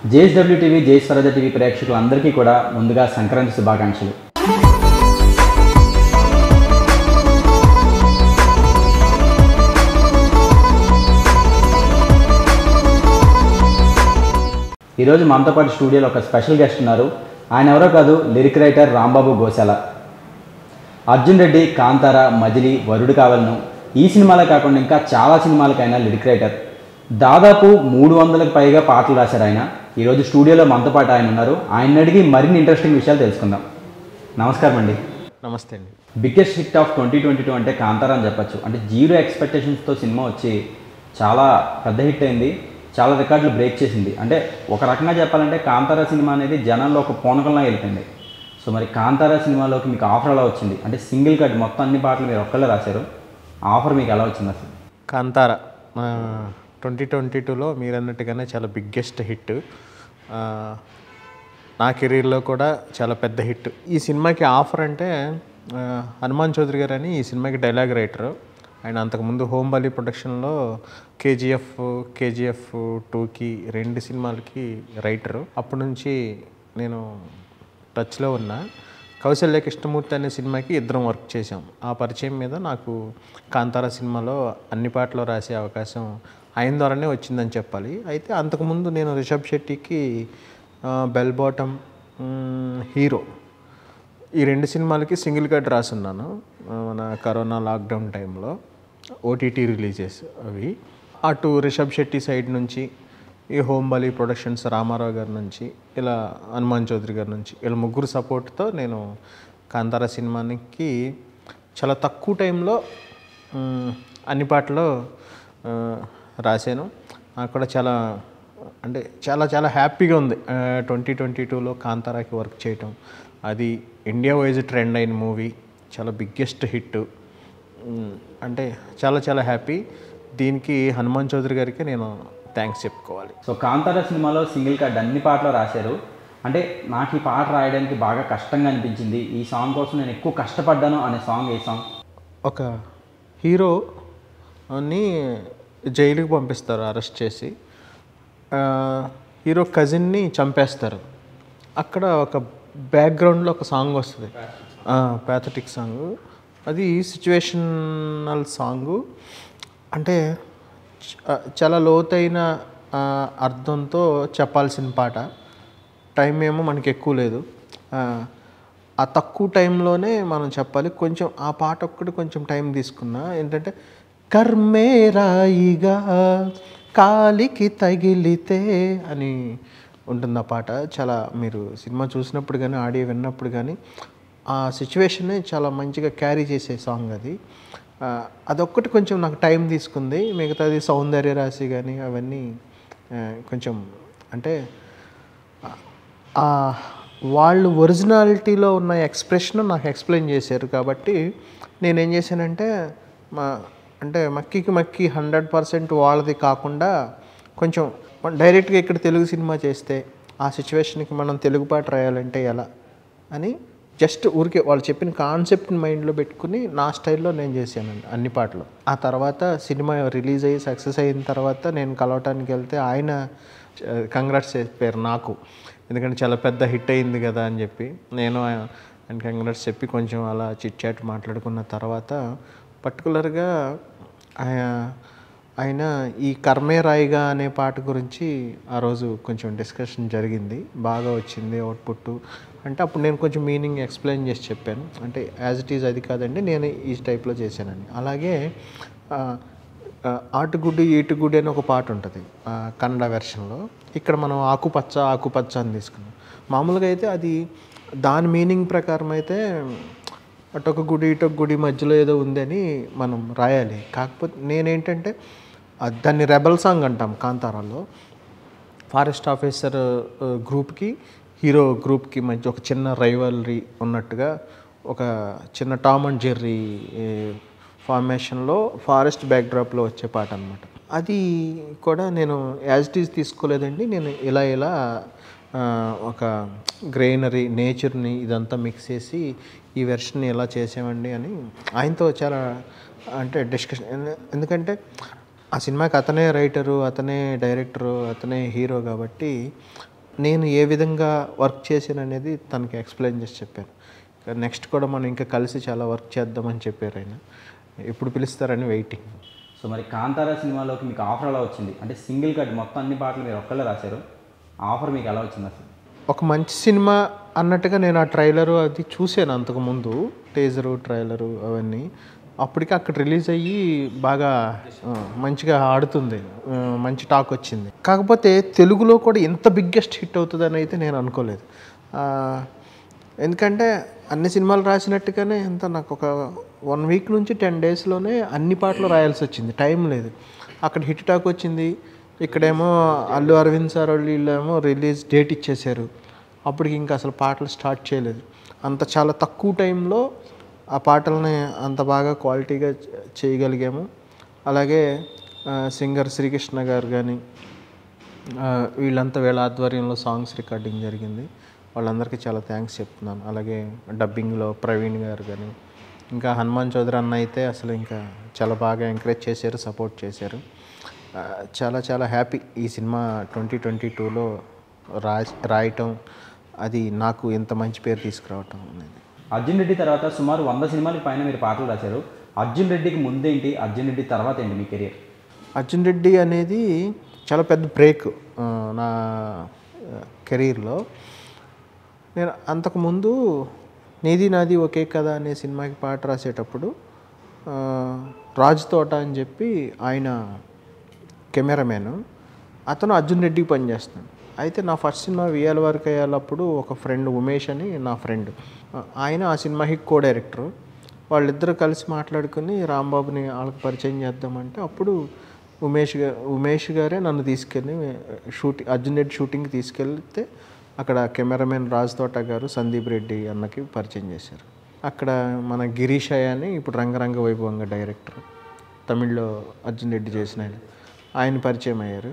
JSW TV Jai Swaraj TV ప్రేక్షకులందరికీ కూడా ముందుగా సంక్రాంతి శుభాకాంక్షలు ఈరోజు మనతో పాటు స్టూడియోలో ఒక స్పెషల్ గెస్ట్ ఉన్నారు ఆయన ఎవరో కాదు లిరిక్ రైటర్ రాంబాబు గోశాల అర్జున్ రెడ్డి కాంతార మజిలీ వరుడు కావలను ఈ సినిమాలే కాకుండా ఇంకా చాలా సినిమాలకైనా లిరిక్ రైటర్ దాదాపు మూడు వందలకు పైగా పాటలు రాశారు ఆయన ఈరోజు స్టూడియోలో మనతో పాటు ఆయన ఉన్నారు ఆయన అడిగి మరిన్ని ఇంట్రెస్టింగ్ విషయాలు తెలుసుకుందాం నమస్కారం అండి నమస్తే అండి biggest hit of twenty twenty two అంటే కాంతారా అని చెప్పొచ్చు అంటే జీరో ఎక్స్పెక్టేషన్స్తో సినిమా వచ్చి చాలా పెద్ద హిట్ అయింది చాలా రికార్డులు బ్రేక్ చేసింది అంటే ఒక రకంగా చెప్పాలంటే కాంతారా సినిమా అనేది జనాల్లో ఒక పూనకంలా వెళ్ళిపోయింది సో మరి కాంతారా సినిమాలోకి మీకు ఆఫర్ ఎలా వచ్చింది అంటే సింగిల్ కట్ మొత్తం అన్ని పాటలు మీరు ఒక్కళ్ళే రాశారు ఆఫర్ మీకు ఎలా వచ్చింది అసలు కాంతార ట్వంటీ ట్వంటీ టూలో మీరు అన్నట్టుగానే చాలా బిగ్గెస్ట్ హిట్ నా కెరీర్లో కూడా చాలా పెద్ద హిట్ ఈ సినిమాకి ఆఫర్ అంటే ఆ, హనుమాన్ చౌదరి గారు అని ఈ సినిమాకి డైలాగ్ రైటరు ఆయన అంతకుముందు హోంబలి ప్రొడక్షన్లో కేజీఎఫ్ కేజీఎఫ్ టూకి రెండు సినిమాలకి రైటరు అప్పటి నుంచి నేను టచ్లో ఉన్నా కౌశల్య కృష్ణమూర్తి అనే సినిమాకి ఇద్దరం వర్క్ చేసాం ఆ పరిచయం మీద నాకు కాంతారా సినిమాలో అన్ని పాటలు రాసే అవకాశం ఆయన ద్వారానే వచ్చిందని చెప్పాలి అయితే అంతకుముందు నేను రిషబ్ శెట్టికి ఆ, బెల్ బాటమ్ మ్, హీరో ఈ రెండు సినిమాలకి సింగిల్ కట్ రాసున్నాను ఆ, మన కరోనా లాక్డౌన్ టైంలో ఓటీటీ రిలీజెస్ అవి అటు రిషబ్ శెట్టి సైడ్ నుంచి ఈ హోంబలి ప్రొడక్షన్స్ రామారావు గారి నుంచి ఇలా హనుమాన్ చౌదరి గారి నుంచి ఇలా ముగ్గురు సపోర్ట్తో నేను కాంతారా సినిమానికి చాలా తక్కువ టైంలో మ్, అన్ని పాటలు ఆ, రాశాను నాకు కూడా చాలా అంటే చాలా చాలా హ్యాపీగా ఉంది ట్వంటీ ట్వంటీ టూలో కాంతారాకి వర్క్ చేయటం అది ఇండియా వైజ్ ట్రెండ్ అయిన మూవీ చాలా బిగ్గెస్ట్ హిట్ అంటే చాలా చాలా హ్యాపీ దీనికి హనుమాన్ చౌదరి గారికి నేను థ్యాంక్స్ చెప్పుకోవాలి సో కాంతారా సినిమాలో సింగిల్ కట్ అన్ని పాటలు రాశారు అంటే నాకు ఈ పాట రాయడానికి బాగా కష్టంగా అనిపించింది ఈ సాంగ్ కోసం నేను ఎక్కువ కష్టపడ్డాను అనే సాంగ్ ఏ సాంగ్ ఒక హీరో ని జైలుకి పంపిస్తారు అరెస్ట్ చేసి ఆ, హీరో కజిన్ని చంపేస్తారు అక్కడ ఒక బ్యాక్గ్రౌండ్లో ఒక సాంగ్ వస్తుంది ప్యాథటిక్ సాంగ్ అది సిచ్యువేషనల్ సాంగు అంటే చ- చాలా లోతైన ఆ, అర్థంతో చెప్పాల్సిన పాట టైం ఏమో మనకి ఎక్కువ లేదు ఆ, ఆ తక్కువ టైంలోనే మనం చెప్పాలి కొంచెం ఆ పాట ఒక్కటి కొంచెం టైం తీసుకున్నా ఏంటంటే కర్మే రాయిగా కాలికి తగిలితే అని ఉంటుంది ఆ పాట చాలా మీరు సినిమా చూసినప్పుడు కానీ ఆడియో విన్నప్పుడు కానీ ఆ సిచ్యువేషన్ని చాలా మంచిగా క్యారీ చేసే సాంగ్ అది ఆ, అదొక్కటి కొంచెం నాకు టైం తీసుకుంది మిగతాది సౌందర్య రాశి కానీ అవన్నీ ఆ, కొంచెం అంటే ఆ వాళ్ళు ఒరిజినాలిటీలో ఉన్న ఎక్స్ప్రెషన్ నాకు ఎక్స్ప్లెయిన్ చేశారు కాబట్టి నేనేం చేశానంటే మా అంటే మక్కికి మక్కి హండ్రెడ్ పర్సెంట్ వాళ్ళది కాకుండా కొంచెం డైరెక్ట్గా ఇక్కడ తెలుగు సినిమా చేస్తే ఆ సిచ్యువేషన్కి మనం తెలుగు పాట రాయాలంటే ఎలా అని జస్ట్ ఊరికే వాళ్ళు చెప్పిన కాన్సెప్ట్ని మైండ్లో పెట్టుకుని నా స్టైల్లో నేను చేశానండి అన్ని పాటలు ఆ తర్వాత సినిమా రిలీజ్ అయ్యి సక్సెస్ అయిన తర్వాత నేను కలవటానికి వెళ్తే ఆయన కంగ్రాట్స్ చెప్పారు నాకు ఎందుకంటే చాలా పెద్ద హిట్ అయింది కదా అని చెప్పి నేను ఆయన కంగ్రాట్స్ చెప్పి కొంచెం అలా చిట్ చాట్ మాట్లాడుకున్న తర్వాత పర్టికులర్గా ఆయన ఆయన ఈ కర్మే రాయిగా అనే పాట గురించి ఆ రోజు కొంచెం డిస్కషన్ జరిగింది బాగా వచ్చింది అవుట్పుట్ అంటే అప్పుడు నేను కొంచెం మీనింగ్ ఎక్స్ప్లెయిన్ చేసి చెప్పాను అంటే యాజ్ ఇట్ ఈజ్ అది కాదండి నేను ఈ టైప్లో చేశానండి అలాగే ఆ, ఆ, ఆటుగుడ్డు ఈటుగుడ్డు అని ఒక పాట ఉంటుంది ఆ, కన్నడ వెర్షన్లో ఇక్కడ మనం ఆకుపచ్చ ఆకుపచ్చ అని తీసుకున్నాం మామూలుగా అయితే అది దాని మీనింగ్ ప్రకారం అయితే అటొక గుడి ఇటొక గుడి మధ్యలో ఏదో ఉందని మనం రాయాలి కాకపోతే నేనేంటంటే ఆ, దాన్ని రెబల్ సాంగ్ అంటాం కాంతారాలో ఫారెస్ట్ ఆఫీసర్ ఆ, గ్రూప్కి హీరో గ్రూప్కి మధ్య ఒక చిన్న రైవలరీ ఉన్నట్టుగా ఒక చిన్న టామ్ అండ్ జెర్రీ ఏ, ఫార్మేషన్లో ఫారెస్ట్ బ్యాక్డ్రాప్లో వచ్చే పాట అనమాట అది కూడా నేను యాజ్ ఇట్ ఈజ్ తీసుకోలేదండి నేను ఇలా ఇలా ఆ, ఒక గ్రీనరీ నేచర్ని ఇదంతా మిక్స్ చేసి ఈ వెర్షన్ని ఎలా చేసామండి అని ఆయనతో చాలా అంటే డిస్కషన్ ఎందుకంటే ఆ సినిమాకి అతనే రైటరు అతనే డైరెక్టరు అతనే హీరో కాబట్టి నేను ఏ విధంగా వర్క్ చేశాను అనేది తనకి ఎక్స్ప్లెయిన్ చేసి చెప్పాను నెక్స్ట్ కూడా మనం ఇంకా కలిసి చాలా వర్క్ చేద్దామని చెప్పారు ఆయన ఎప్పుడు పిలుస్తారని వెయిటింగ్ సో మరి కాంతారా సినిమాలోకి మీకు ఆఫర్ ఎలా వచ్చింది అంటే సింగిల్ కట్ మొత్తం అన్ని పాటలు మీరు ఒక్కళ్ళే రాశారు ఆఫర్ మీకు ఎలా వచ్చింది అసలు ఒక మంచి సినిమా అన్నట్టుగా నేను ఆ ట్రైలరు అది చూశాను అంతకుముందు టేజరు ట్రైలరు అవన్నీ అప్పటికి అక్కడ రిలీజ్ అయ్యి బాగా ఆ, మంచిగా ఆడుతుంది ఆ, మంచి టాక్ వచ్చింది కాకపోతే తెలుగులో కూడా ఇంత బిగ్గెస్ట్ హిట్ అవుతుందని అయితే నేను అనుకోలేదు ఆ, ఎందుకంటే అన్ని సినిమాలు రాసినట్టుగానే ఎంత నాకు ఒక వన్ వీక్ నుంచి టెన్ డేస్లోనే అన్ని పాటలు రాయాల్సి వచ్చింది టైం లేదు అక్కడ హిట్ టాక్ వచ్చింది ఇక్కడేమో అల్లు అరవింద్ సార్ వాళ్ళు వీళ్ళేమో రిలీజ్ డేట్ ఇచ్చేశారు అప్పటికి ఇంకా అసలు పాటలు స్టార్ట్ చేయలేదు అంత చాలా తక్కువ టైంలో ఆ పాటల్ని అంత బాగా క్వాలిటీగా చే- చేయగలిగాము అలాగే ఆ, సింగర్ శ్రీకృష్ణ గారు కానీ ఆ, వీళ్ళంతా వీళ్ళ ఆధ్వర్యంలో సాంగ్స్ రికార్డింగ్ జరిగింది వాళ్ళందరికీ చాలా థ్యాంక్స్ చెప్తున్నాను అలాగే డబ్బింగ్లో ప్రవీణ్ గారు కానీ ఇంకా హనుమాన్ చౌదరి అన్న అయితే అసలు ఇంకా చాలా బాగా ఎంకరేజ్ చేశారు సపోర్ట్ చేశారు ఆ, చాలా చాలా హ్యాపీ ఈ సినిమా ట్వంటీ ట్వంటీ టూలో రా రాయటం అది నాకు ఇంత మంచి పేరు తీసుకురావటం అనేది అర్జున్ రెడ్డి తర్వాత సుమారు వంద సినిమాలకి పైన మీరు పాటలు రాశారు అర్జున్ రెడ్డికి ముందేంటి అర్జున్ రెడ్డి తర్వాత ఏంటి మీ కెరియర్ అర్జున్ రెడ్డి అనేది చాలా పెద్ద బ్రేక్ ఆ, నా కెరీర్లో నేను అంతకుముందు నీది నాది ఒకే కథ అనే సినిమాకి పాట రాసేటప్పుడు ఆ, రాజ్ తోట అని చెప్పి ఆయన కెమెరామెన్ అతను అర్జున్ రెడ్డికి పనిచేస్తున్నాడు అయితే నా ఫస్ట్ సినిమా వియాల వరకు అయ్యేటప్పుడు ఒక ఫ్రెండ్ ఉమేష్ అని నా ఫ్రెండ్ ఆయన ఆ సినిమాకి కో డైరెక్టర్ వాళ్ళిద్దరూ కలిసి మాట్లాడుకుని రాంబాబుని వాళ్ళకి పరిచయం చేద్దామంటే అప్పుడు ఉమేష్ గా ఉమేష్ గారే నన్ను తీసుకెళ్ళి షూటింగ్ అర్జున్ రెడ్డి షూటింగ్కి తీసుకెళ్తే అక్కడ కెమెరామెన్ రాజ్ తోట గారు సందీప్ రెడ్డి అన్నకి పరిచయం చేశారు అక్కడ మన గిరీష్ అయ్య అని ఇప్పుడు రంగరంగ వైభవంగా డైరెక్టర్ తమిళ్లో అర్జున్ రెడ్డి చేసిన ఆయన ఆయన పరిచయం అయ్యారు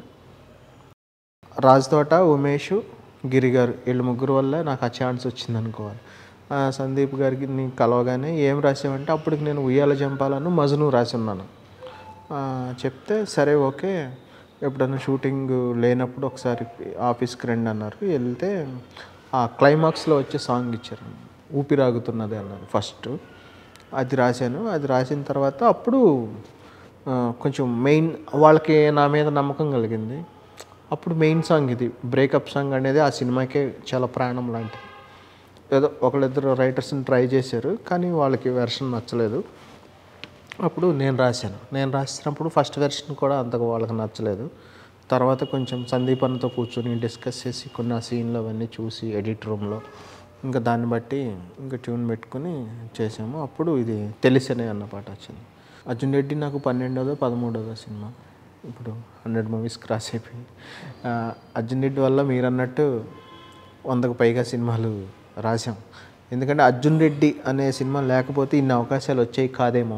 రాజ్ తోట ఉమేష్ గిరి గారు వీళ్ళు ముగ్గురు వల్ల నాకు ఆ ఛాన్స్ వచ్చింది అనుకోవాలి ఆ, సందీప్ గారికి నీ కలవగానే ఏం రాసామంటే అప్పటికి నేను ఉయ్యాల జంపాలను మజను రాసి ఉన్నాను ఆ, చెప్తే సరే ఓకే ఎప్పుడన్నా షూటింగ్ లేనప్పుడు ఒకసారి ఆఫీస్కి రండి అన్నారు వెళ్తే ఆ క్లైమాక్స్లో వచ్చే సాంగ్ ఇచ్చారు ఊపిరాగుతున్నది అన్నారు ఫస్ట్ అది రాశాను అది రాసిన తర్వాత అప్పుడు ఆ, కొంచెం మెయిన్ వాళ్ళకి నా మీద నమ్మకం కలిగింది అప్పుడు మెయిన్ సాంగ్ ఇది బ్రేకప్ సాంగ్ అనేది ఆ సినిమాకే చాలా ప్రాణం లాంటిది ఏదో ఒకళ్ళిద్దరు రైటర్స్ని ట్రై చేశారు కానీ వాళ్ళకి వెర్షన్ నచ్చలేదు అప్పుడు నేను రాశాను నేను రాసినప్పుడు ఫస్ట్ వెర్షన్ కూడా అంతగా వాళ్ళకి నచ్చలేదు తర్వాత కొంచెం సందీప్ అన్నతో కూర్చొని డిస్కస్ చేసి కొన్ని ఆ సీన్లు అవన్నీ చూసి ఎడిట్ రూమ్లో ఇంకా దాన్ని బట్టి ఇంకా ట్యూన్ పెట్టుకుని చేసాము అప్పుడు ఇది తెలిసనే అన్న పాట వచ్చింది అర్జున్ రెడ్డి నాకు పన్నెండోదో పదమూడోదో సినిమా ఇప్పుడు హండ్రెడ్ మూవీస్ క్రాస్ అయిపోయింది ఆ, అర్జున్ రెడ్డి వల్ల మీరు అన్నట్టు వందకు పైగా సినిమాలు రాశాం ఎందుకంటే అర్జున్ రెడ్డి అనే సినిమా లేకపోతే ఇన్ని అవకాశాలు వచ్చాయి కాదేమో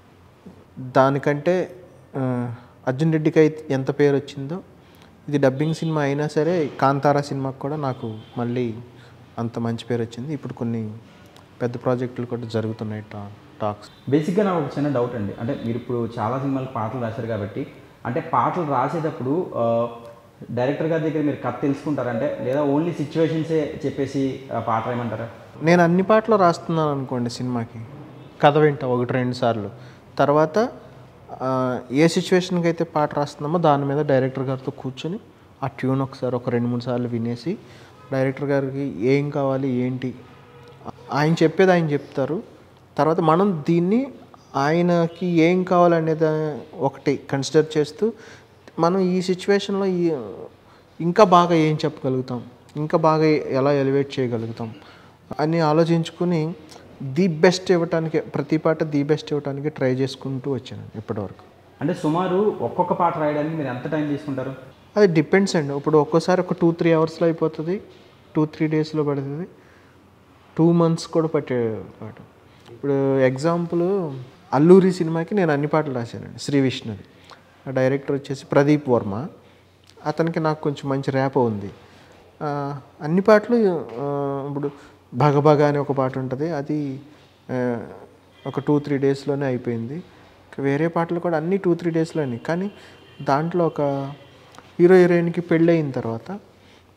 దానికంటే ఆ, అర్జున్ రెడ్డికి అయితే ఎంత పేరు వచ్చిందో ఇది డబ్బింగ్ సినిమా అయినా సరే కాంతారా సినిమాకి కూడా నాకు మళ్ళీ అంత మంచి పేరు వచ్చింది ఇప్పుడు కొన్ని పెద్ద ప్రాజెక్టులు కూడా జరుగుతున్నాయి టా టాక్స్ బేసిక్గా నాకు ఒక చిన్న డౌట్ అండి అంటే మీరు ఇప్పుడు చాలా సినిమాలకు పాటలు రాశారు కాబట్టి అంటే పాటలు రాసేటప్పుడు ఆ, డైరెక్టర్ గారి దగ్గర మీరు కథ తెలుసుకుంటారంటే లేదా ఓన్లీ సిచ్యువేషన్సే చెప్పేసి ఆ, పాట రాయమంటారా నేను అన్ని పాటలు రాస్తున్నాను అనుకోండి సినిమాకి కథ వింటా ఒకటి రెండు సార్లు తర్వాత ఆ, ఏ సిచ్యువేషన్కి అయితే పాట రాస్తున్నామో దాని మీద డైరెక్టర్ గారితో కూర్చొని ఆ ట్యూన్ ఒకసారి ఒక రెండు మూడు సార్లు వినేసి డైరెక్టర్ గారికి ఏం కావాలి ఏంటి ఆయన చెప్పేది ఆయన చెప్తారు తర్వాత మనం దీన్ని ఆయనకి ఏం కావాలనేది ఒకటి కన్సిడర్ చేస్తూ మనం ఈ సిచ్యువేషన్లో ఈ ఇంకా బాగా ఏం చెప్పగలుగుతాం ఇంకా బాగా ఎలా ఎలివేట్ చేయగలుగుతాం అని ఆలోచించుకుని ది బెస్ట్ ఇవ్వటానికి ప్రతి పాట ది బెస్ట్ ఇవ్వటానికి ట్రై చేసుకుంటూ వచ్చాను ఇప్పటివరకు అంటే సుమారు ఒక్కొక్క పాట రాయడానికి మీరు ఎంత టైం తీసుకుంటారు అది డిపెండ్స్ అండి ఇప్పుడు ఒక్కోసారి ఒక టూ త్రీ అవర్స్లో అయిపోతుంది టూ త్రీ డేస్లో పడుతుంది టూ మంత్స్ కూడా పట్టే పాట ఇప్పుడు ఎగ్జాంపుల్ అల్లూరి సినిమాకి నేను అన్ని పాటలు రాశానండి శ్రీ విష్ణుది ఆ డైరెక్టర్ వచ్చేసి ప్రదీప్ వర్మ అతనికి నాకు కొంచెం మంచి ర్యాప్ ఉంది ఆ, అన్ని పాటలు ఆ, ఇప్పుడు భగభగ అనే ఒక పాట ఉంటుంది అది ఆ, ఒక టూ త్రీ డేస్లోనే అయిపోయింది ఇంకా వేరే పాటలు కూడా అన్ని టూ త్రీ డేస్లోనే కానీ దాంట్లో ఒక హీరో హీరోయిన్కి పెళ్ళి అయిన తర్వాత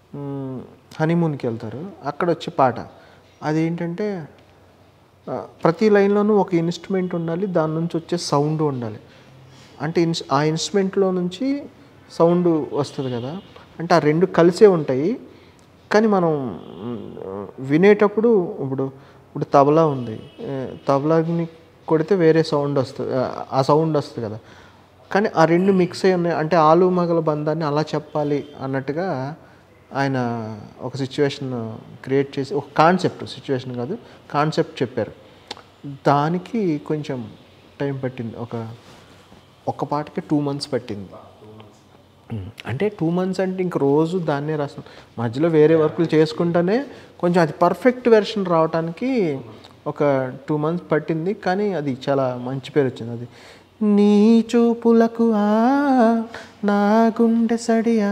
హనీమూన్కి వెళ్తారు అక్కడ వచ్చే పాట అదేంటంటే ఆ, ప్రతి లైన్లోనూ ఒక ఇన్స్ట్రుమెంట్ ఉండాలి దాని నుంచి వచ్చే సౌండ్ ఉండాలి అంటే ఇన్స్ ఆ ఇన్స్ట్రుమెంట్లో నుంచి సౌండ్ వస్తుంది కదా అంటే ఆ రెండు కలిసే ఉంటాయి కానీ మనం మ్, వినేటప్పుడు ఇప్పుడు ఇప్పుడు తబలా ఉంది ఏ, తబలాని కొడితే వేరే సౌండ్ వస్తుంది ఆ, ఆ సౌండ్ వస్తుంది కదా కానీ ఆ రెండు మిక్స్ అయి ఉన్నాయి అంటే ఆలు మగల బంధాన్ని అలా చెప్పాలి అన్నట్టుగా ఆయన ఒక సిచ్యువేషన్ క్రియేట్ చేసి ఒక కాన్సెప్ట్ సిచ్యువేషన్ కాదు కాన్సెప్ట్ చెప్పారు దానికి కొంచెం టైం పట్టింది ఒక ఒక పాటకి టూ మంత్స్ పట్టింది ఉమ్, అంటే టూ మంత్స్ అంటే ఇంక రోజు దాన్నే రాస్తాం మధ్యలో వేరే వర్కులు చేసుకుంటూనే కొంచెం అది పర్ఫెక్ట్ వెర్షన్ రావడానికి ఒక టూ మంత్స్ పట్టింది కానీ అది చాలా మంచి పేరు వచ్చింది అది నీ చూపులకు ఆ నా గుండె సడియా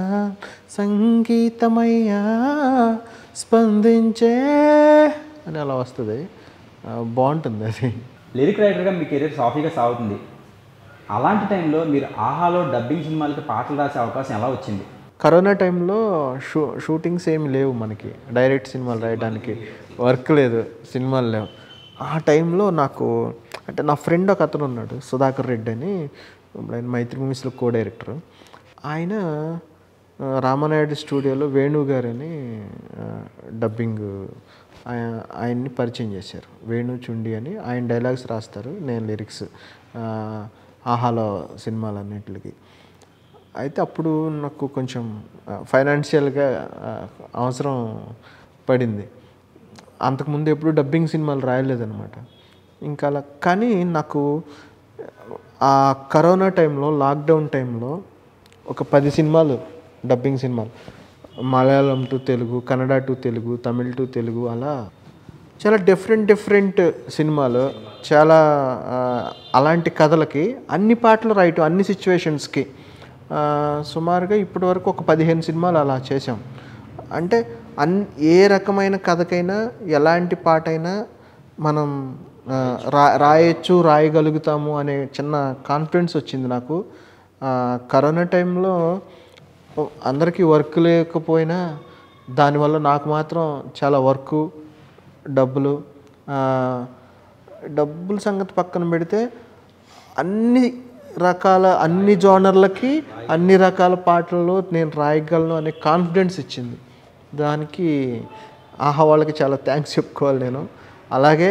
సంగీతమయ్యా స్పందించే అని అలా వస్తుంది ఆ, బాగుంటుంది అది లిరిక్ రైటర్గా మీ కెరీర్ సాఫీగా సాగుతుంది అలాంటి టైంలో మీరు ఆహాలో డబ్బింగ్ సినిమాలకి పాటలు రాసే అవకాశం ఎలా వచ్చింది కరోనా టైంలో షూ షూటింగ్స్ ఏమి లేవు మనకి డైరెక్ట్ సినిమాలు రాయడానికి వర్క్ లేదు సినిమాలు లేవు ఆ టైంలో నాకు అంటే నా ఫ్రెండ్ ఒక అతను ఉన్నాడు సుధాకర్ రెడ్డి అని ఇప్పుడు ఆయన మైత్రి మూవీస్లో కో డైరెక్టర్ ఆయన ఆ, రామానాయుడు స్టూడియోలో వేణు గారని ఆ, డబ్బింగ్ ఆయ- ఆయన్ని పరిచయం చేశారు వేణు చుండి అని ఆయన డైలాగ్స్ రాస్తారు నేను లిరిక్స్ ఆ, ఆహాలో సినిమాలన్నింటికి అయితే అప్పుడు నాకు కొంచెం ఫైనాన్షియల్గా అవసరం పడింది అంతకుముందు ఎప్పుడు డబ్బింగ్ సినిమాలు రాయలేదన్నమాట ఇంకా అలా కానీ నాకు ఆ కరోనా టైంలో లాక్డౌన్ టైంలో ఒక పది సినిమాలు డబ్బింగ్ సినిమాలు Malayalam to Telugu Kannada to Telugu Tamil to Telugu అలా చాలా డిఫరెంట్ డిఫరెంట్ సినిమాలు చాలా ఆ, అలాంటి కథలకి అన్ని పాటలు రాయటం అన్ని సిచ్యువేషన్స్కి సుమారుగా ఇప్పటి వరకు ఒక పదిహేను సినిమాలు అలా చేసాం అంటే అన్ ఏ రకమైన కథకైనా ఎలాంటి పాట అయినా మనం ఆ, రా రాయొచ్చు రాయగలుగుతాము అనే చిన్న కాన్ఫిడెన్స్ వచ్చింది నాకు ఆ, కరోనా టైంలో అందరికీ వర్క్ లేకపోయినా దానివల్ల నాకు మాత్రం చాలా వర్కు డబ్బులు ఆ, డబ్బుల సంగతి పక్కన పెడితే అన్ని రకాల అన్ని జోనర్లకి అన్ని రకాల పాటల్లో నేను రాయగలను అనే కాన్ఫిడెన్స్ ఇచ్చింది దానికి ఆహా వాళ్ళకి చాలా థ్యాంక్స్ చెప్పుకోవాలి నేను అలాగే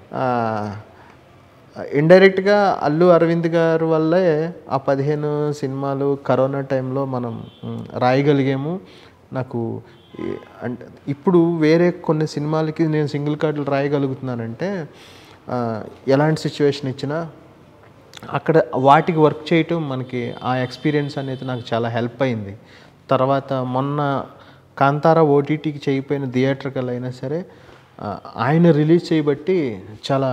ఇండైరెక్ట్గా అల్లు అరవింద్ గారి వల్లే ఆ పదిహేను సినిమాలు కరోనా టైంలో మనం మ్, రాయగలిగాము నాకు ఈ- అంటే ఇప్పుడు వేరే కొన్ని సినిమాలకి నేను సింగిల్ కార్డులు రాయగలుగుతున్నానంటే ఆ, ఎలాంటి సిచ్యువేషన్ ఇచ్చినా అక్కడ వాటికి వర్క్ చేయటం మనకి ఆ ఎక్స్పీరియన్స్ అనేది నాకు చాలా హెల్ప్ అయింది తర్వాత మొన్న కాంతారా ఓటీటీకి చేయకపోయిన థియేటర్కల్ అయినా సరే ఆ, ఆయన రిలీజ్ చేయబట్టి చాలా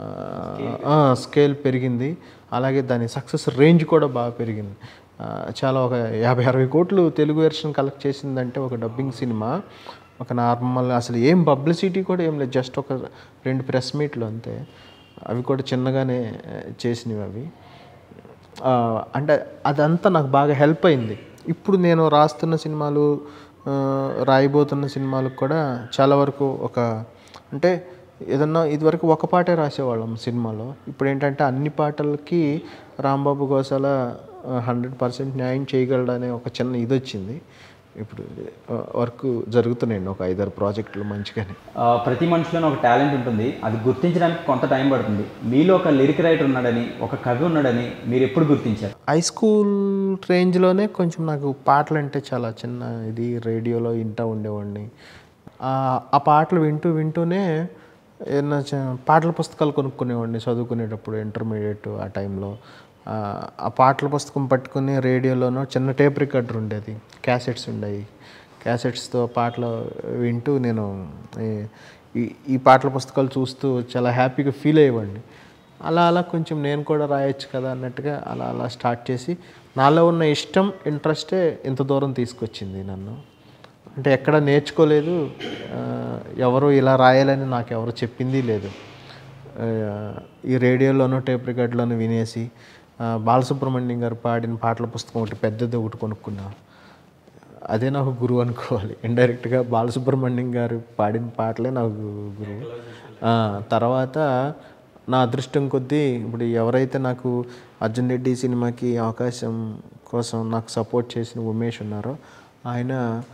స్కేల్ పెరిగింది అలాగే దాని సక్సెస్ రేంజ్ కూడా బాగా పెరిగింది ఆ, చాలా ఒక యాభై అరవై కోట్లు తెలుగు వెర్షన్ కలెక్ట్ చేసిందంటే ఒక డబ్బింగ్ సినిమా ఒక నార్మల్ అసలు ఏం పబ్లిసిటీ కూడా ఏం లేదు జస్ట్ ఒక రెండు ప్రెస్ మీట్లు అంతే అవి కూడా చిన్నగానే ఆ, చేసినవి అవి ఆ, అంటే అదంతా నాకు బాగా హెల్ప్ అయింది ఇప్పుడు నేను రాస్తున్న సినిమాలు ఆ, రాయబోతున్న సినిమాలకు కూడా చాలా వరకు ఒక అంటే ఏదన్నా ఇదివరకు ఒక పాటే రాసేవాళ్ళం సినిమాలో ఇప్పుడు ఏంటంటే అన్ని పాటలకి రాంబాబు గోసాల హండ్రెడ్ పర్సెంట్ న్యాయం చేయగలడనే ఒక చిన్న ఇది వచ్చింది ఇప్పుడు ఆ, వర్క్ జరుగుతున్నాయండి ఒక ఐదారు ప్రాజెక్టులు మంచిగానే ఆ, ప్రతి మనిషిలోనూ ఒక టాలెంట్ ఉంటుంది అది గుర్తించడానికి కొంత టైం పడుతుంది మీలో ఒక లిరిక్ రైటర్ ఉన్నాడని ఒక కవి ఉన్నాడని మీరు ఎప్పుడు గుర్తించారు హై స్కూల్ రేంజ్లోనే కొంచెం నాకు పాటలు అంటే చాలా చిన్న ఇది రేడియోలో వింటూ ఉండేవాడిని ఆ ఆ పాటలు వింటూ వింటూనే ఏదైనా చ- పాటల పుస్తకాలు కొనుక్కునేవాడిని చదువుకునేటప్పుడు ఇంటర్మీడియట్ ఆ టైంలో ఆ, ఆ పాటల పుస్తకం పట్టుకుని రేడియోలోనో చిన్న టేప్ రికార్డర్ ఉండేది క్యాసెట్స్ ఉండేవి క్యాసెట్స్తో పాటలు వింటూ నేను ఈ- ఈ ఈ పాటల పుస్తకాలు చూస్తూ చాలా హ్యాపీగా ఫీల్ అయ్యేవాడిని అలా అలా కొంచెం నేను కూడా రాయొచ్చు కదా అన్నట్టుగా అలా అలా స్టార్ట్ చేసి నాలో ఉన్న ఇష్టం ఇంట్రెస్టే ఇంత దూరం తీసుకొచ్చింది నన్ను అంటే ఎక్కడ నేర్చుకోలేదు ఆ, ఎవరు ఇలా రాయాలని నాకు ఎవరు చెప్పింది లేదు ఆ, ఈ రేడియోలోనూ టేప్ రికార్డులోనూ వినేసి ఆ, బాలసుబ్రహ్మణ్యం గారు పాడిన పాటల పుస్తకం ఒకటి పెద్దది ఒకటి కొనుక్కున్నా అదే నాకు గురువు అనుకోవాలి ఇండైరెక్ట్గా బాలసుబ్రహ్మణ్యం గారు పాడిన పాటలే నాకు గురువు ఆ, తర్వాత నా అదృష్టం కొద్దీ ఇప్పుడు ఎవరైతే నాకు అర్జున్ రెడ్డి సినిమాకి అవకాశం కోసం నాకు సపోర్ట్ చేసిన ఉమేష్ ఉన్నారో ఆయన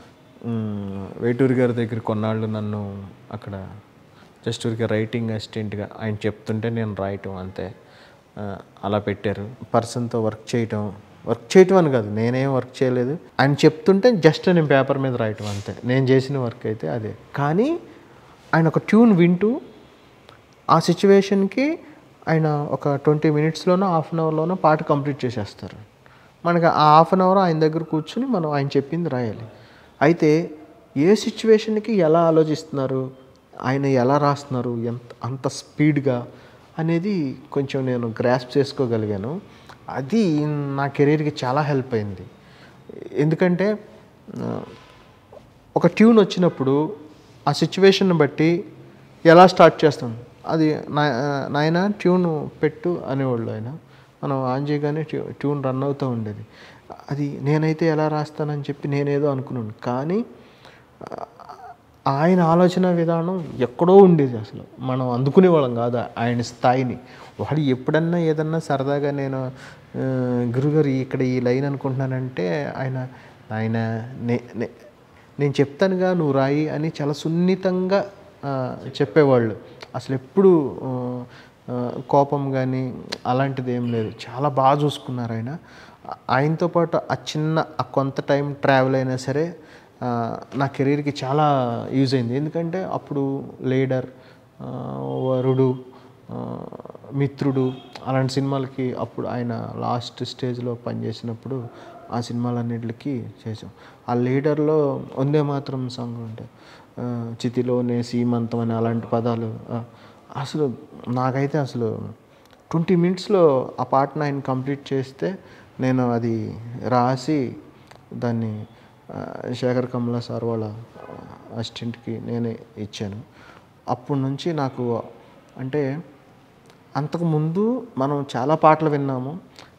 మ్, వేటూరి గారి దగ్గర కొన్నాళ్ళు నన్ను అక్కడ జస్ట్ ఊరికే రైటింగ్ అసిస్టెంట్గా ఆయన చెప్తుంటే నేను రాయటం అంతే ఆ, అలా పెట్టారు పర్సన్తో వర్క్ చేయటం వర్క్ చేయటం అని కాదు నేనేం వర్క్ చేయలేదు ఆయన చెప్తుంటే జస్ట్ నేను పేపర్ మీద రాయటం అంతే నేను చేసిన వర్క్ అయితే అదే కానీ ఆయన ఒక ట్యూన్ వింటూ ఆ సిచ్యువేషన్కి ఆయన ఒక ట్వంటీ మినిట్స్లోనో హాఫ్ అన్ అవర్లోనో పాట కంప్లీట్ చేసేస్తారు మనకి ఆ హాఫ్ అన్ అవర్ ఆయన దగ్గర కూర్చుని మనం ఆయన చెప్పింది రాయాలి అయితే ఏ సిచ్యువేషన్కి ఎలా ఆలోచిస్తున్నారు ఆయన ఎలా రాస్తున్నారు ఎంత అంత స్పీడ్గా అనేది కొంచెం నేను గ్రాస్ప్ చేసుకోగలిగాను అది నా కెరీర్కి చాలా హెల్ప్ అయింది ఎందుకంటే ఆ, ఒక ట్యూన్ వచ్చినప్పుడు ఆ సిచ్యువేషన్ బట్టి ఎలా స్టార్ట్ చేస్తాం అది నా నాయన ట్యూన్ పెట్టు అనేవాళ్ళు ఆయన మనం ఆన్ చేయగానే ట్యూ ట్యూన్ రన్ అవుతూ ఉండేది అది నేనైతే ఎలా రాస్తానని చెప్పి నేనేదో అనుకున్నాను కానీ ఆ, ఆయన ఆలోచన విధానం ఎక్కడో ఉండేది అసలు మనం అందుకునే వాళ్ళం కాదు ఆయన స్థాయిని వాడు ఎప్పుడన్నా ఏదన్నా సరదాగా నేను ఆ, గురుగారు ఇక్కడ ఈ లైన్ అనుకుంటున్నానంటే ఆయన ఆయన నే నే- నేను చెప్తానుగా నువ్వు రాయి అని చాలా సున్నితంగా ఆ, చెప్పేవాళ్ళు అసలు ఎప్పుడు ఆ, ఆ, కోపం కానీ అలాంటిది ఏం లేదు చాలా బాగా చూసుకున్నారు ఆయన ఆయనతో పాటు ఆ చిన్న ఆ కొంత టైం ట్రావెల్ అయినా సరే ఆ, నా కెరీర్కి చాలా యూజ్ అయింది ఎందుకంటే అప్పుడు లీడర్ ఆ, వరుడు ఆ, మిత్రుడు అలాంటి సినిమాలకి అప్పుడు ఆయన లాస్ట్ స్టేజ్లో పనిచేసినప్పుడు ఆ సినిమాలన్నిటికి చేసాం ఆ లీడర్లో వందే మాత్రం సాంగ్ ఉంటాయి ఆ, చితిలోనే సీమంతం అని అలాంటి పదాలు ఆ, అసలు నాకైతే అసలు ట్వంటీ మినిట్స్లో ఆ పాటను ఆయన కంప్లీట్ చేస్తే నేను అది రాసి దాన్ని ఆ, శేఖర్ కమలా సార్ వాళ్ళ అసిస్టెంట్కి నేనే ఇచ్చాను అప్పటి నుంచి నాకు అంటే అంతకుముందు మనం చాలా పాటలు విన్నాము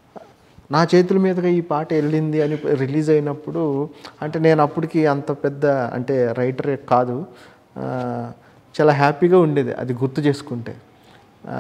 నా చేతుల మీదుగా ఈ పాట వెళ్ళింది అని రిలీజ్ అయినప్పుడు అంటే నేను అప్పటికి అంత పెద్ద అంటే రైటర్ కాదు ఆ, చాలా హ్యాపీగా ఉండేది అది గుర్తు చేసుకుంటే ఆ,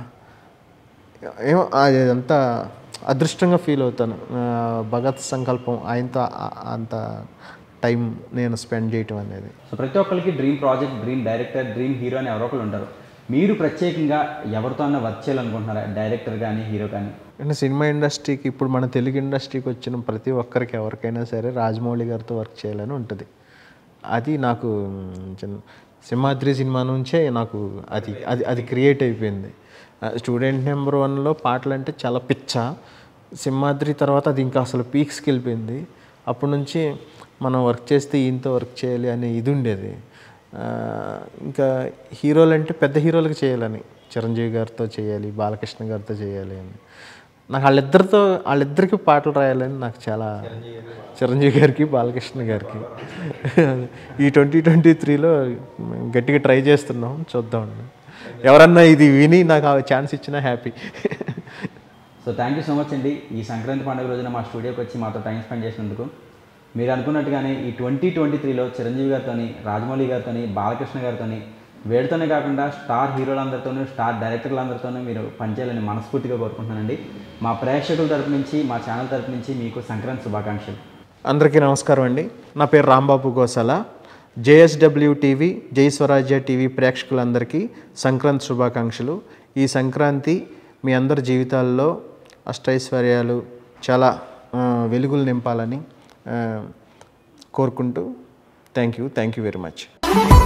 ఏమో అది అంతా అదృష్టంగా ఫీల్ అవుతాను ఆ, భగత్ సంకల్పం ఆయనతో ఆ- అంత టైం నేను స్పెండ్ చేయటం అనేది సో ప్రతి ఒక్కరికి dream project dream director dream hero అని ఎవరో ఒకరు ఉంటారు మీరు ప్రత్యేకంగా ఎవరితో అన్న వర్క్ చేయాలనుకుంటున్నారా డైరెక్టర్ కానీ హీరో కానీ అంటే సినిమా ఇండస్ట్రీకి ఇప్పుడు మన తెలుగు ఇండస్ట్రీకి వచ్చిన ప్రతి ఒక్కరికి ఎవరికైనా సరే రాజమౌళి గారితో వర్క్ చేయాలని ఉంటుంది అది నాకు మ్, చిన్న సింహాద్రి సినిమా నుంచే నాకు అది అది అది క్రియేట్ అయిపోయింది స్టూడెంట్ నెంబర్ వన్లో పాటలు అంటే చాలా పిచ్చ సింహాద్రి తర్వాత అది ఇంకా అసలు పీక్స్కి వెళ్ళిపోయింది అప్పటి నుంచి మనం వర్క్ చేస్తే ఈయనతో వర్క్ చేయాలి అనే ఇది ఉండేది ఆ, ఇంకా హీరోలు అంటే పెద్ద హీరోలకు చేయాలని చిరంజీవి గారితో చేయాలి బాలకృష్ణ గారితో చేయాలి అని నాకు వాళ్ళిద్దరితో వాళ్ళిద్దరికి పాటలు రాయాలని నాకు చాలా చిరంజీవి గారికి బాలకృష్ణ గారికి ఈ ట్వంటీ ట్వంటీ త్రీలో గట్టిగా ట్రై చేస్తున్నాం చూద్దాం ఎవరన్నా ఇది విని నాకు ఆ ఛాన్స్ ఇచ్చినా happy so thank you so much అండి ఈ సంక్రాంతి పండుగ రోజున మా స్టూడియోకి వచ్చి మాతో టైం స్పెండ్ చేసినందుకు మీరు అనుకున్నట్టుగానే ఈ ట్వంటీ ట్వంటీ త్రీలో చిరంజీవి గారితోని రాజమౌళి గారితోని బాలకృష్ణ గారితోని వీడితోనే కాకుండా స్టార్ హీరోలందరితోనూ స్టార్ డైరెక్టర్లందరితోనూ మీరు పనిచేయాలని మనస్ఫూర్తిగా కోరుకుంటున్నానండి మా ప్రేక్షకుల తరపు నుంచి మా ఛానల్ తరపు నుంచి మీకు సంక్రాంతి శుభాకాంక్షలు అందరికీ నమస్కారం అండి నా పేరు రాంబాబు గోసాల జేఎస్డబ్ల్యూ టీవీ జై స్వరాజ్య టీవీ ప్రేక్షకులందరికీ సంక్రాంతి శుభాకాంక్షలు ఈ సంక్రాంతి మీ అందరి జీవితాల్లో అష్టైశ్వర్యాలు చాలా ఆ, వెలుగులు నింపాలని ఆ, కోరుకుంటూ thank you thank you very much